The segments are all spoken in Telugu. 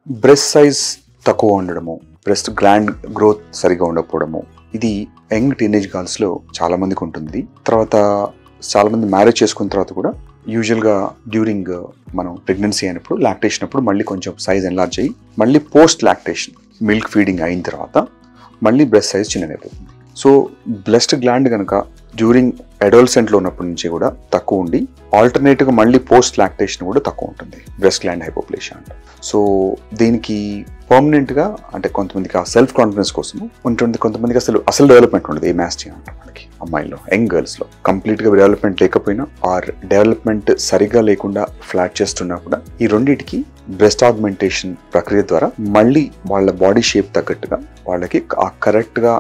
బ్రెస్ట్ సైజ్ తక్కువ ఉండడము బ్రెస్ట్ గ్లాండ్ గ్రోత్ సరిగా ఉండకపోవడము ఇది యంగ్ టీనేజ్ గర్ల్స్లో చాలా మందికి ఉంటుంది తర్వాత చాలా మంది మ్యారేజ్ చేసుకున్న తర్వాత కూడా యూజువల్గా డ్యూరింగ్ మనం ప్రెగ్నెన్సీ అయినప్పుడు లాక్టేషన్ అప్పుడు మళ్ళీ కొంచెం సైజ్ ఎన్లార్జ్ అయ్యి మళ్ళీ పోస్ట్ లాక్టేషన్ మిల్క్ ఫీడింగ్ అయిన తర్వాత మళ్ళీ బ్రెస్ట్ సైజ్ చిన్నదైపోతుంది సో బ్లెస్ట్ గ్లాండ్ కనుక డ్యూరింగ్ అడోల్సెంట్లో ఉన్నప్పటి నుంచి కూడా తక్కువ ఉండి ఆల్టర్నేట్గా మళ్ళీ పోస్ట్ లాక్టేషన్ కూడా తక్కువ ఉంటుంది బ్రెస్ట్ గ్లాండ్ హైపోప్లేషియా అంటే సో దీనికి పర్మనెంట్గా అంటే కొంతమందికి ఆ సెల్ఫ్ కాన్ఫిడెన్స్ కోసం ఉంటుంది కొంతమందికి అసలు అసలు డెవలప్మెంట్ ఉండదు ఏ మ్యాథ్స్ అంటాం మనకి అమ్మాయిల్లో యంగ్ గర్ల్స్లో కంప్లీట్గా డెవలప్మెంట్ లేకపోయినా ఆర్ డెవలప్మెంట్ సరిగా లేకుండా ఫ్లాట్ చేస్తున్నా కూడా ఈ రెండింటికి బ్రెస్ట్ ఆగ్మెంటేషన్ ప్రక్రియ ద్వారా మళ్ళీ వాళ్ళ బాడీ షేప్ తగ్గట్టుగా వాళ్ళకి ఆ కరెక్ట్గా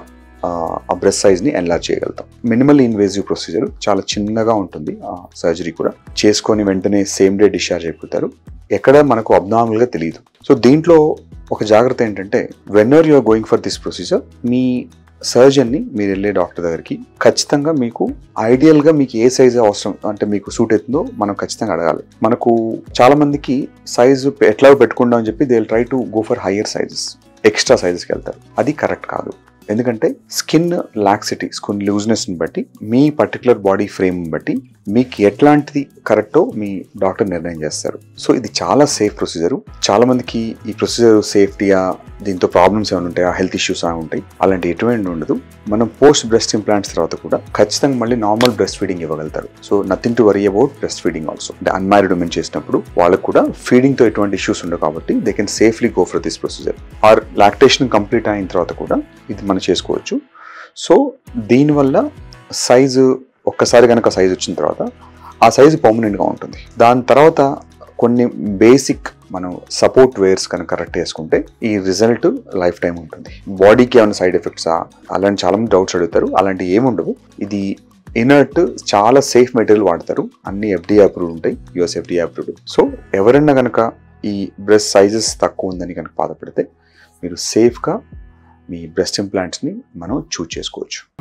ఆ బ్రెస్ట్ సైజ్ని ఎన్లార్జ్ చేయగలుగుతాం మినిమల్ ఇన్వేజివ్ ప్రొసీజర్ చాలా చిన్నగా ఉంటుంది ఆ సర్జరీ కూడా చేసుకొని వెంటనే సేమ్ డే డిశ్చార్జ్ అయిపోతారు ఎక్కడ మనకు అబ్నార్మల్గా తెలియదు సో దీంట్లో ఒక జాగ్రత్త ఏంటంటే whenever you're going for this procedure మీ సర్జన్ని మీరు వెళ్ళే డాక్టర్ దగ్గరికి ఖచ్చితంగా మీకు ఐడియల్గా మీకు ఏ సైజ్ అవసరం అంటే మీకు సూట్ అవుతుందో మనం ఖచ్చితంగా అడగాలి మనకు చాలా మందికి సైజు ఎట్లా పెట్టుకుందాం అని చెప్పి they try to go for higher sizes extra సైజెస్కి వెళ్తారు అది కరెక్ట్ కాదు ఎందుకంటే స్కిన్ లాక్సిటీ స్కిన్ లూజ్నెస్ని బట్టి మీ పర్టికులర్ బాడీ ఫ్రేమ్ బట్టి మీకు ఎట్లాంటిది కరెక్టో మీ డాక్టర్ నిర్ణయం చేస్తారు సో ఇది చాలా సేఫ్ ప్రొసీజర్ చాలా మందికి ఈ ప్రొసీజర్ సేఫ్టీయా దీంతో ప్రాబ్లమ్స్ ఏమైనా ఉంటాయా హెల్త్ ఇష్యూస్ ఏమైనా ఉంటాయి అలాంటి ఎటువంటి ఉండదు మనం పోస్ట్ బ్రెస్ట్ ఇంప్లాంట్స్ తర్వాత కూడా ఖచ్చితంగా మళ్ళీ నార్మల్ బ్రెస్ట్ ఫీడింగ్ ఇవ్వగలుగుతారు so nothing to worry about breast feeding also అంటే అన్మ్యారీడ్ ఉమెన్ చేసినప్పుడు వాళ్ళకు కూడా ఫీడింగ్ తో ఎటువంటి ఇష్యూస్ ఉండవు కాబట్టి they can safely go for this procedure or lactation complete అయిన తర్వాత కూడా ఇది మనం చేసుకోవచ్చు సో దీనివల్ల సైజు ఒక్కసారి కనుక సైజు వచ్చిన తర్వాత ఆ సైజు పర్మనెంట్గా ఉంటుంది దాని తర్వాత కొన్ని బేసిక్ మనం సపోర్ట్ వేర్స్ కనుక కరెక్ట్ చేసుకుంటే ఈ రిజల్ట్ లైఫ్ టైం ఉంటుంది బాడీకి ఏమైనా సైడ్ ఎఫెక్ట్సా అలాంటి చాలా మంది డౌట్స్ అడుగుతారు అలాంటి ఏముండవు ఇది ఇనర్ట్ చాలా సేఫ్ మెటీరియల్ వాడతారు అన్ని ఎఫ్డీ అప్రూవ్డ్ ఉంటాయి యుఎస్ ఎఫ్డీ అప్రూవ్డ్ సో ఎవరైనా కనుక ఈ బ్రెస్ట్ సైజెస్ తక్కువ ఉందని కనుక బాధపడితే మీరు సేఫ్గా మీ బ్రెస్ట్ ఇంప్లాంట్స్ని మనం చూజ్ చేసుకోవచ్చు